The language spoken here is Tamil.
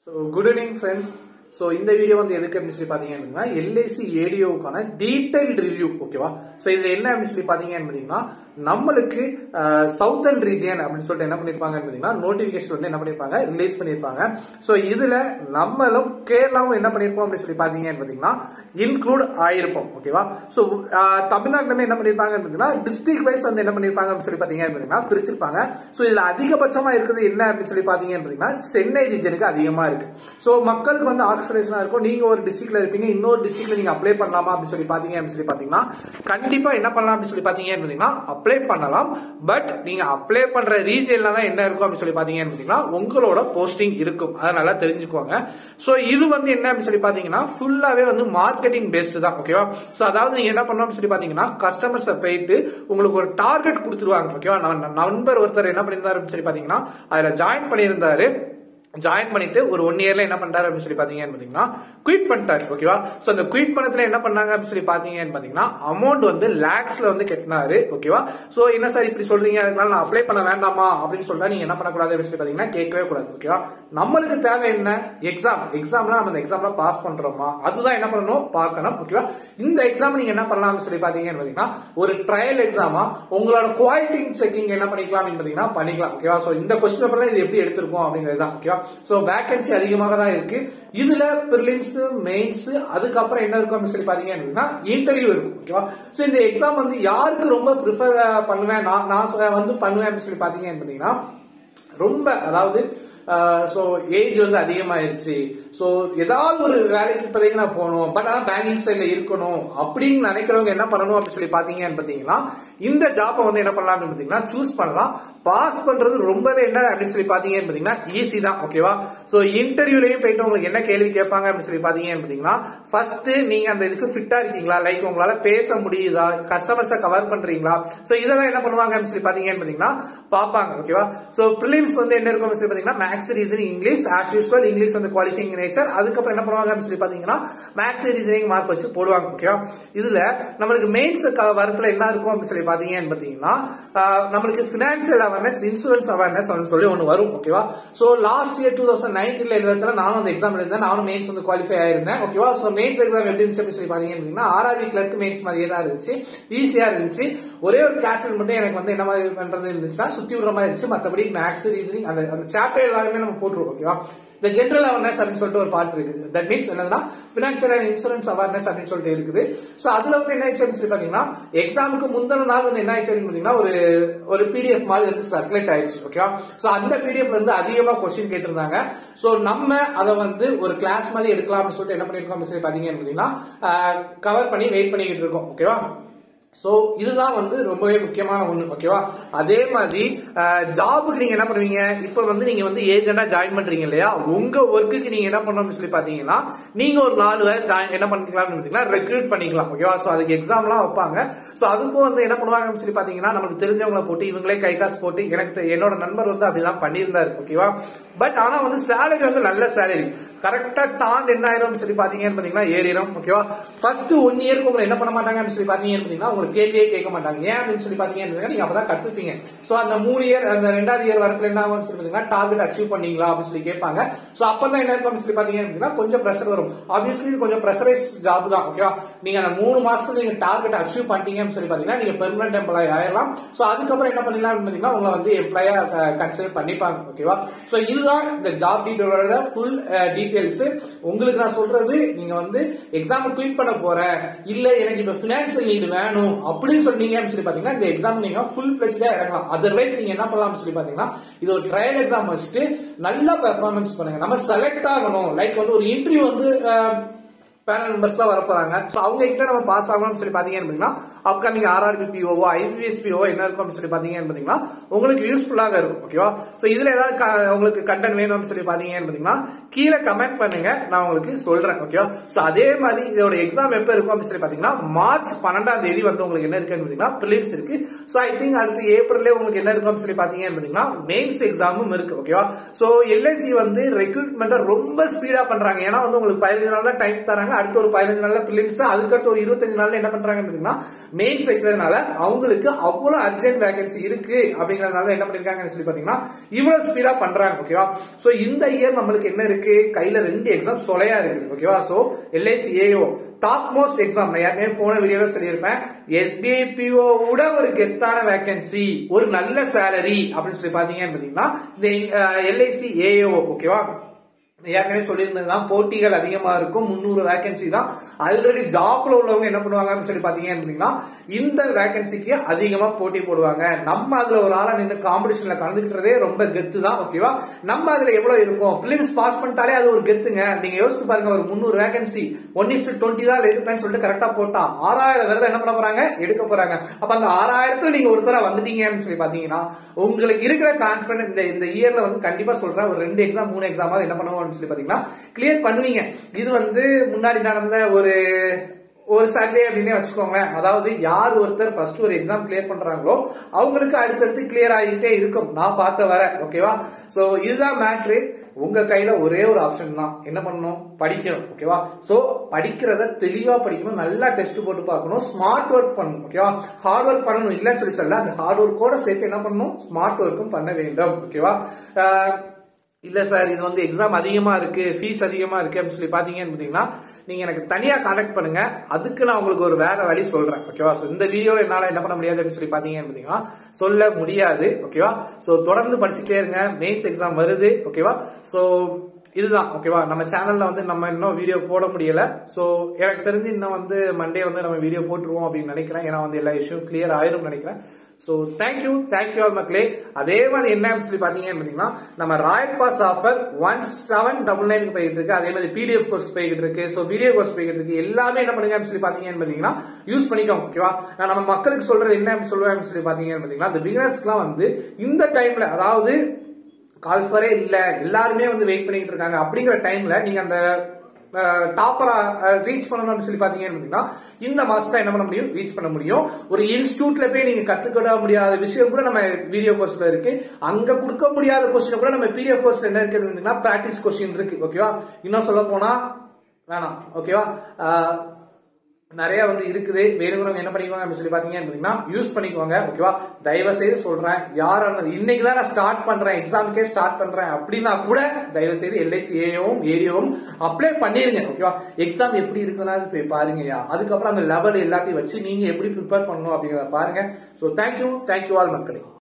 so good evening friends so இந்த வீடியோ வந்து எதுக்கு அப்படின்னு சொல்லி பார்த்தீங்க அப்படின்னா எல்ஐசி ஏடியோவுக்கான டீடைல் ரிவ்யூ ஓகேவா ஸோ இதில் என்ன அப்படின்னு சொல்லி பார்த்தீங்க அப்படின்னா நம்மளுக்கு சவுத்தர்ன் ரீஜியன் அப்படின்னு சொல்லிட்டு என்ன பண்ணிருப்பாங்க அப்படின்னா நோட்டிபிகேஷன் வந்து என்ன பண்ணிருப்பாங்க ரிலீஸ் பண்ணிருப்பாங்க ஸோ இதுல நம்மளும் கேரளாவும் என்ன பண்ணிருப்போம் அப்படின்னு சொல்லி பார்த்தீங்க அப்படின்னா இன்க்ளூட் ஆயிருப்போம் ஓகேவா ஸோ தமிழ்நாட்டிலுமே என்ன பண்ணிருப்பாங்க அப்படின்னா டிஸ்ட்ரிக்ட் வைஸ் வந்து என்ன பண்ணிருப்பாங்க அப்படின்னு சொல்லி பார்த்தீங்க அப்படின்னா பிரிச்சிருப்பாங்க ஸோ இதுல அதிகபட்சமா இருக்கிறது என்ன அப்படின்னு சொல்லி பார்த்தீங்க அப்படின்னா சென்னை ரீஜனுக்கு அதிகமா இருக்கு ஸோ மக்களுக்கு வந்து ஆக்சிலேஷனா இருக்கும் நீங்க ஒரு டிஸ்ட்ரிக்ட்ல இருப்பீங்க இன்னொரு டிஸ்ட்ரிக்ட்ல நீங்க அப்ளை பண்ணலாமா அப்படின்னு சொல்லி பாத்தீங்க அப்படின்னு சொல்லி பாத்தீங்கன்னா கண்டிப்பா என்ன பண்ணலாம் அப்படின்னு சொல்லி பாத்தீங்க அப்படின்னா அப்ளை பண்ணலாம் பட் நீங்க அப்ளை பண்ற ரீஜன்ல தான் என்ன இருக்கும் அப்படின்னு சொல்லி பாத்தீங்க அப்படின்னா உங்களோட போஸ்டிங் இருக்கும் அதை நல்லா தெரிஞ்சுக்கோங்க சோ இது வந்து என்ன அப்படின்னு சொல்லி பாத்தீங்கன்னா ஃபுல்லாவே வந்து மார்க்கெட்டிங் பேஸ்டு தான் ஓகேவா சோ அதாவது நீங்க என்ன பண்ணணும் சொல்லி பாத்தீங்கன்னா கஸ்டமர்ஸ் போயிட்டு உங்களுக்கு ஒரு டார்கெட் கொடுத்துருவாங்க ஓகேவா நண்பர் ஒருத்தர் என்ன பண்ணியிருந்தாரு சொல்லி பாத்தீங்கன்னா அதுல ஜாயின் பண்ணியிருந்தாரு ஜாயின் பண்ணிட்டு ஒரு ஒன் இயர்ல என்ன பண்றாரு அப்படின்னு சொல்லி பாத்தீங்கன்னு பாத்தீங்கன்னா குயிட் பண்ணிட்டாரு ஓகேவா சோ அந்த குயிட் பண்ணத்துல என்ன பண்ணாங்க அப்படின்னு சொல்லி பாத்தீங்கன்னு பாத்தீங்கன்னா அமௌண்ட் வந்து லேக்ஸ்ல வந்து கட்டினாரு ஓகேவா சோ என்ன சார் இப்படி சொல்றீங்க அதனால நான் அப்ளை பண்ண வேண்டாமா அப்படின்னு சொல்லிட்டு நீங்க என்ன பண்ணக்கூடாது அப்படின்னு சொல்லி பாத்தீங்கன்னா கேட்கவே கூடாது ஓகேவா நம்மளுக்கு தேவை என்ன எக்ஸாம் எக்ஸாம்ல நம்ம அந்த எக்ஸாம்ல பாஸ் பண்றோமா அதுதான் என்ன பண்ணணும் பார்க்கணும் ஓகேவா இந்த எக்ஸாம் நீங்க என்ன பண்ணலாம்னு சொல்லி பாத்தீங்கன்னு பாத்தீங்கன்னா ஒரு ட்ரையல் எக்ஸாமா உங்களோட குவாலிட்டி செக்கிங் என்ன பண்ணிக்கலாம் பாத்தீங்கன்னா பண்ணிக்கலாம் ஓகேவா சோ இந்த கொஸ்டின் பேப்பர்ல இது எப்படி எடுத்திருக்கோம் அப்படிங்கிறது தான் ஓகேவா சோ வேகன்சி அதிகமாக தான் இருக்கு இதுல பிரிலிம்ஸ் மெயின்ஸ் அதுக்கப்புறம் என்ன இருக்கும் அப்படின்னு சொல்லி பாத்தீங்க அப்படின்னா இன்டர்வியூ இருக்கும் ஓகேவா சோ இந்த எக்ஸாம் வந்து யாருக்கு ரொம்ப ப்ரிஃபர் பண்ணுவேன் நான் நான் வந்து பண்ணுவேன் அப்படின்னு சொல்லி பாத்தீங்க அப்படின்னா ரொம்ப அதாவது ஸோ ஏஜ் வந்து அதிகமாயிருச்சு ஸோ ஏதாவது ஒரு வேலைக்கு இப்போதைக்கு நான் போகணும் பட் ஆனால் பேங்கிங் சைடில் இருக்கணும் அப்படின்னு நினைக்கிறவங்க என்ன பண்ணணும் அப்படின்னு சொல்லி பார்த்தீங்கன்னு பார்த்தீங்கன்னா இந்த ஜாப்பை வந்து என்ன பண்ணலாம் பார்த்தீங்கன்னா சூஸ் பண்ணலாம் பாஸ் பண்றது ரொம்பவே என்ன அப்படின்னு சொல்லி பாத்தீங்கன்னு பாத்தீங்கன்னா ஈஸி தான் ஓகேவா சோ இன்டர்வியூலயும் போயிட்டு உங்களுக்கு என்ன கேள்வி கேட்பாங்க அப்படின்னு சொல்லி பாத்தீங்கன்னு பாத்தீங்கன்னா ஃபர்ஸ்ட் நீங்க அந்த இதுக்கு ஃபிட்டா இருக்கீங்களா லைக் உங்களால பேச முடியுதா கஸ்டமர்ஸை கவர் பண்றீங்களா சோ இதெல்லாம் என்ன பண்ணுவாங்க அப்படின்னு சொல்லி பாத்தீங்கன்னு பாத்தீங்கன்னா பாப்பாங்க ஓகேவா சோ பிலிம்ஸ் வந்து என்ன இருக்கும் சொல்லி பாத்தீங்கன்னா maths reasoning English as usual English வந்து குவாலிஃபைங் நேச்சர் அதுக்கப்புறம் என்ன பண்ணுவாங்க அப்படின்னு சொல்லி பாத்தீங்கன்னா மேக்ஸ் ரீசனிங் மார்க் வச்சு போடுவாங்க ஓகேவா இதுல நம்மளுக்கு மெயின்ஸ் வரத்துல என்ன இருக்கும் அப்படின்னு சொல்லி பாத்தீங்கன்னு பாத்தீங்கன்னா நம்மளுக்கு பினான்சியல் அவேர்னஸ் இன்சூரன்ஸ் அவேர்னஸ் சொல்லி ஒன்று வரும் ஓகேவா so last year two thousand நைன்டீன்ல எழுதுறதுல நானும் அந்த எக்ஸாம் எழுந்தேன் நானும் மெயின்ஸ் வந்து குவாலிஃபை ஆயிருந்தேன் ஓகேவா ஸோ மெயின்ஸ் எக்ஸாம் எப்படி இருந்துச்சு சொல்லி பாத்தீங்கன்னா ஆர்ஆர்பி கிளர்க் மெயின்ஸ் மாதிரியே தான் இருந்துச்சு ஈஸியா இருந்துச்சு ஒரே ஒரு கிளாஸ் மட்டும் எனக்கு வந்து என்ன மாதிரி பண்றது இருந்துச்சுன்னா சுத்தி விடுற மாதிரி இருந்துச்சு மற்றபடி மேக்ஸ் ரீசனிங் அந்த அந்த சாப்டர் எல்லாருமே நம்ம போட்டுருவோம் ஓகேவா இந்த ஜென்ரல் அவேர்னஸ் அப்படின்னு சொல்லிட்டு ஒரு பார்ட் இருக்குது தட் மீன்ஸ் என்னன்னா பினான்சியல் அண்ட் இன்சூரன்ஸ் அவேர்னஸ் அப்படின்னு சொல்லிட்டு இருக்குது சோ அதுல வந்து என்ன ஆயிடுச்சு சொல்லி பாத்தீங்கன்னா எக்ஸாமுக்கு முந்தின நாள் வந்து என்ன ஆயிடுச்சு பாத்தீங்கன்னா ஒரு ஒரு பிடிஎஃப் மாதிரி வந்து சர்க்குலேட் ஆயிடுச்சு ஓகேவா சோ அந்த பிடிஎஃப் வந்து அதிகமா கொஸ்டின் கேட்டிருந்தாங்க சோ நம்ம அதை வந்து ஒரு கிளாஸ் மாதிரி எடுக்கலாம்னு சொல்லிட்டு என்ன பண்ணிருக்கோம் சொல்லி பாத்தீங்கன்னு பாத்தீங்கன்னா கவர் பண்ணி வெயிட் பண்ணிக்கிட்டு இருக்கோம் ஓகேவா சோ இதுதான் வந்து ரொம்பவே முக்கியமான ஒண்ணு ஓகேவா அதே மாதிரி ஜாபுக்கு நீங்க என்ன பண்ணுவீங்க இப்ப வந்து நீங்க வந்து ஏஜென்டா ஜாயின் பண்றீங்க இல்லையா உங்க ஒர்க்குக்கு நீங்க என்ன பண்ணணும்னு சொல்லி பாத்தீங்கன்னா நீங்க ஒரு நாலு பேர் என்ன பண்ணிக்கலாம் ரெக்ரூட் பண்ணிக்கலாம் ஓகேவா சோ அதுக்கு எக்ஸாம் எல்லாம் வைப்பாங்க சோ அதுக்கும் வந்து என்ன பண்ணுவாங்கன்னு சொல்லி பாத்தீங்கன்னா நமக்கு தெரிஞ்சவங்களை போட்டு இவங்களே கை காசு போட்டு எனக்கு என்னோட நண்பர் வந்து அப்படிதான் பண்ணியிருந்தாரு ஓகேவா பட் ஆனா வந்து சேலரி வந்து நல்ல சேலரி கரெக்டா டான் என்ன ஆயிரும் சொல்லி பாத்தீங்கன்னு பாத்தீங்கன்னா ஏறிடும் ஓகேவா ஃபர்ஸ்ட் ஒன் இயருக்கு உங்களை என்ன பண்ண மாட்டாங்கன்னு சொல்லி பாத்தீங்கன்னு பாத்தீங்கன்னா உங்களுக்கு கேள்வியே கேட்க மாட்டாங்க ஏன் அப்படின்னு சொல்லி பாத்தீங்கன்னா நீங்க அப்பதான் கத்துப்பீங்க சோ அந்த மூணு இயர் அந்த ரெண்டாவது இயர் வரத்துல என்ன ஆகும் சொல்லி பாத்தீங்கன்னா டார்கெட் அச்சீவ் பண்ணீங்களா அப்படின்னு சொல்லி கேட்பாங்க சோ அப்பதான் என்ன இருக்கும் சொல்லி பாத்தீங்கன்னா கொஞ்சம் ப்ரெஷர் வரும் ஆப்வியஸ்லி இது கொஞ்சம் ப்ரெஷரைஸ் ஜாப் தான் ஓகேவா நீங்க அந்த மூணு மாசத்துல நீங்க டார்கெட் அச்சீவ் பண்ணிட்டீங்கன்னு சொல்லி பாத்தீங்கன்னா நீங்க பெர்மனன்ட் எம்ப்ளாய் ஆயிடலாம் சோ அதுக்கப்புறம் என்ன பண்ணலாம் பாத்தீங்கன்னா உங்களை வந்து எம்ப்ளாயா கன்சிடர் பண்ணிப்பாங்க ஓகேவா சோ இதுதான் இந்த ஜாப் டீட்டெயிலோட ஃபுல் டீடைல்ஸ் உங்களுக்கு நான் சொல்றது நீங்க வந்து எக்ஸாம் குயிட் பண்ண போறேன் இல்ல எனக்கு இப்ப பினான்சியல் நீடு வேணும் அப்படின்னு சொன்னீங்க சொல்லி பாத்தீங்கன்னா இந்த எக்ஸாம் நீங்க ஃபுல் பிளெஜ்டா இறங்கலாம் அதர்வைஸ் நீங்க என்ன பண்ணலாம் சொல்லி பாத்தீங்கன்னா இது ஒரு ட்ரையல் எக்ஸாம் வச்சுட்டு நல்லா பெர்ஃபார்மன்ஸ் பண்ணுங்க நம்ம செலக்ட் ஆகணும் லைக் வந்து ஒரு இன்டர்வியூ வந்து பேனல் மெம்பர்ஸ் தான் வர போறாங்க ஸோ அவங்க கிட்ட நம்ம பாஸ் ஆகணும்னு சொல்லி பாத்தீங்கன்னு பாத்தீங்கன்னா அப்கமிங் ஆர்ஆர்பி பிஓவோ ஐபிஎஸ் பிஓ என்ன இருக்கும் சொல்லி பாத்தீங்கன்னு பாத்தீங்கன்னா உங்களுக்கு யூஸ்ஃபுல்லாக இருக்கும் ஓகேவா ஸோ இதுல ஏதாவது உங்களுக்கு கண்டென்ட் வேணும்னு சொல்லி பாத்தீங்கன்னு பாத்தீங்கன்னா கீழே கமெண்ட் பண்ணுங்க நான் உங்களுக்கு சொல்றேன் ஓகேவா ஸோ அதே மாதிரி இதோட எக்ஸாம் எப்போ இருக்கும் அப்படின்னு சொல்லி பாத்தீங்கன்னா மார்ச் பன்னெண்டாம் தேதி வந்து உங்களுக்கு என்ன இருக்குன்னு பாத்தீங்கன்னா பிலிம்ஸ் இருக்கு ஸோ ஐ திங்க் அடுத்து ஏப்ரல்லே உங்களுக்கு என்ன இருக்கும் சொல்லி பாத்தீங்கன்னு பாத்தீங்கன்னா மெயின்ஸ் எக்ஸாமும் இருக்கு ஓகேவா ஸோ எல்ஐசி வந்து ரெக்ரூட்மெண்ட் ரொம்ப ஸ்பீடா பண்றாங்க ஏன்னா வந்து உங்களுக்கு பதினஞ்சு நாள் தான் டைம் தராங்க அடுத்த ஒரு பதினஞ்சு நாள்ல பிலிம்ஸ் அதுக்கடுத்து ஒரு இருபத்தஞ்சு நாள்ல என்ன பண்றாங்கன்னு பாத்தீங்கன்னா மெயின்ஸ் வைக்கிறதுனால அவங்களுக்கு அவ்வளவு அர்ஜென்ட் வேகன்சி இருக்கு அப்படிங்கறதுனால என்ன பண்ணிருக்காங்கன்னு சொல்லி பாத்தீங்கன்னா இவ்வளவு ஸ்பீடா பண்றாங்க ஓகேவா சோ இந்த இயர் நம்மளுக்கு என்ன இருக்கு கையில ரெண்டு எக்ஸாம் சொலையா இருக்கு ஓகேவா so LIC AO top most exam நான் ஏற்கனவே போன வீடியோல சொல்லியிருப்பேன் எஸ்பிஐ பிஓ விட ஒரு கெத்தான வேகன்சி ஒரு நல்ல சேலரி அப்படின்னு சொல்லி பாத்தீங்கன்னு பாத்தீங்கன்னா இந்த எல்ஐசி ஏஓ ஓகேவா ஏற்கனவே சொல்லியிருந்ததுதான் போட்டிகள் அதிகமா இருக்கும் முந்நூறு வேகன்சி தான் ஆல்ரெடி ஜாப்ல உள்ளவங்க என்ன பண்ணுவாங்கன்னு சொல்லி பாத்தீங்கன்னா இந்த வேகன்சிக்கு அதிகமா போட்டி போடுவாங்க நம்ம அதுல ஒரு ஆளா நின்று காம்படிஷன்ல கலந்துக்கிட்டதே ரொம்ப கெத்து தான் ஓகேவா நம்ம அதுல எவ்வளவு இருக்கும் பிலிம்ஸ் பாஸ் பண்ணிட்டாலே அது ஒரு கெத்துங்க நீங்க யோசிச்சு பாருங்க ஒரு முந்நூறு வேகன்சி ஒன் இஸ் டுவெண்ட்டி தான் எடுப்பேன்னு சொல்லிட்டு கரெக்டா போட்டா ஆறாயிரம் பேர் என்ன பண்ண போறாங்க எடுக்க போறாங்க அப்ப அந்த ஆறாயிரத்துல நீங்க ஒருத்தரா வந்துட்டீங்கன்னு சொல்லி பாத்தீங்கன்னா உங்களுக்கு இருக்கிற கான்பிடன்ஸ் இந்த இந்த இயர்ல வந்து கண்டிப்பா சொல்றேன் ஒரு ரெண்டு எக்ஸாம் மூணு எக்ஸாம் என்ன பண்ணுவோம் சொல்லி பாத்தீங்கன்னா கிளியர் பண்ணுவீங்க இது வந்து முன்னாடி நடந்த ஒரு ஒரு சர்வே அப்படின்னே வச்சுக்கோங்களேன் அதாவது யார் ஒருத்தர் ஃபர்ஸ்ட் ஒரு எக்ஸாம் கிளியர் பண்றாங்களோ அவங்களுக்கு அடுத்தடுத்து கிளியர் ஆகிட்டே இருக்கும் நான் பார்த்த வர ஓகேவா சோ இதுதான் மேட்ரு உங்க கையில ஒரே ஒரு ஆப்ஷன் தான் என்ன பண்ணணும் படிக்கணும் ஓகேவா சோ படிக்கிறத தெளிவா படிக்கணும் நல்லா டெஸ்ட் போட்டு பார்க்கணும் ஸ்மார்ட் ஒர்க் பண்ணணும் ஓகேவா ஹார்ட் ஒர்க் பண்ணணும் இல்லைன்னு சொல்லி சொல்ல அந்த ஹார்ட் ஒர்க்கோட சேர்த்து என்ன பண்ணணும் ஸ்மார்ட் ஒர்க்கும் பண்ண வேண்டும் ஓகேவா இல்ல சார் இது வந்து எக்ஸாம் அதிகமா இருக்கு ஃபீஸ் அதிகமா இருக்கு அப்படின்னு சொல்லி பாத்தீங்கன்னு பாத்தீங்கன்னா நீங்க எனக்கு தனியா கான்டாக்ட் பண்ணுங்க அதுக்கு நான் உங்களுக்கு ஒரு வேற வழி சொல்றேன் ஓகேவா சோ இந்த வீடியோல என்னால என்ன பண்ண முடியாது அப்படின்னு சொல்லி பாத்தீங்கன்னு பாத்தீங்கன்னா சொல்ல முடியாது ஓகேவா சோ தொடர்ந்து படிச்சுட்டே இருங்க மெயின்ஸ் எக்ஸாம் வருது ஓகேவா சோ இதுதான் ஓகேவா நம்ம சேனல்ல வந்து நம்ம இன்னும் வீடியோ போட முடியல சோ எனக்கு தெரிஞ்சு இன்னும் வந்து மண்டே வந்து நம்ம வீடியோ போட்டுருவோம் அப்படின்னு நினைக்கிறேன் ஏன்னா வந்து எல்லா இஷ்யூ கிளியர் ஆயிரும் நினைக்கிறேன் சோ தேங்க்யூ தேங்க்யூ ஆல் மக்களே அதே மாதிரி என்ன சொல்லி பாத்தீங்கன்னு பாத்தீங்கன்னா நம்ம royal pass offer one seven double நைனுக்கு போயிட்டு இருக்கு அதே மாதிரி பிடிஎஃப் கோர்ஸ் போய்கிட்டு இருக்கு சோ வீடியோ கோர்ஸ் போய்கிட்டு இருக்கு எல்லாமே என்ன பண்ணுங்க சொல்லி பாத்தீங்கன்னு பாத்தீங்கன்னா யூஸ் பண்ணிக்கோங்க ஓகேவா நான் நம்ம மக்களுக்கு சொல்றது என்ன சொல்லுவேன் சொல்லி பாத்தீங்கன்னு பாத்தீங்கன்னா இந்த பிகினர்ஸ்க்குலாம் வந்து இந்த டைம்ல அதாவது கால்ஃபரே இல்ல எல்லாருமே வந்து வெயிட் பண்ணிட்டு இருக்காங்க அப்படிங்கிற டைம்ல நீங்க அந்த டாப்பரா ரீச் பண்ணணும்னு சொல்லி பாத்தீங்கன்னு பாத்தீங்கன்னா இந்த மாசத்துல என்ன பண்ண முடியும் ரீச் பண்ண முடியும் ஒரு இன்ஸ்டியூட்ல போய் நீங்க கத்துக்கிட முடியாத விஷயம் கூட நம்ம வீடியோ கோர்ஸ்ல இருக்கு அங்க கொடுக்க முடியாத கொஸ்டின் கூட நம்ம பிடிஎஃப் கோர்ஸ்ல என்ன இருக்குன்னா பிராக்டிஸ் கொஸ்டின் இருக்கு ஓகேவா இன்னும் சொல்ல போனா வேணாம் ஓகேவா நிறைய வந்து இருக்குது வேணுங்கிறவங்க என்ன பண்ணிக்குவாங்க அப்படின்னு சொல்லி பாத்தீங்க அப்படின்னா யூஸ் பண்ணிக்குவாங்க ஓகேவா தயவு செய்து சொல்றேன் யார் இன்னைக்கு தான் நான் ஸ்டார்ட் பண்றேன் எக்ஸாமுக்கே ஸ்டார்ட் பண்றேன் அப்படின்னா கூட தயவு செய்து எல்ஐசி ஏவும் ஏரியாவும் அப்ளை பண்ணிருங்க ஓகேவா எக்ஸாம் எப்படி இருக்குன்னா போய் பாருங்கயா அதுக்கப்புறம் அந்த லெவல் எல்லாத்தையும் வச்சு நீங்க எப்படி ப்ரிப்பேர் பண்ணணும் அப்படிங்கிறத பாருங்க ஸோ தேங்க்யூ தேங்க்யூ ஆல் மக்களே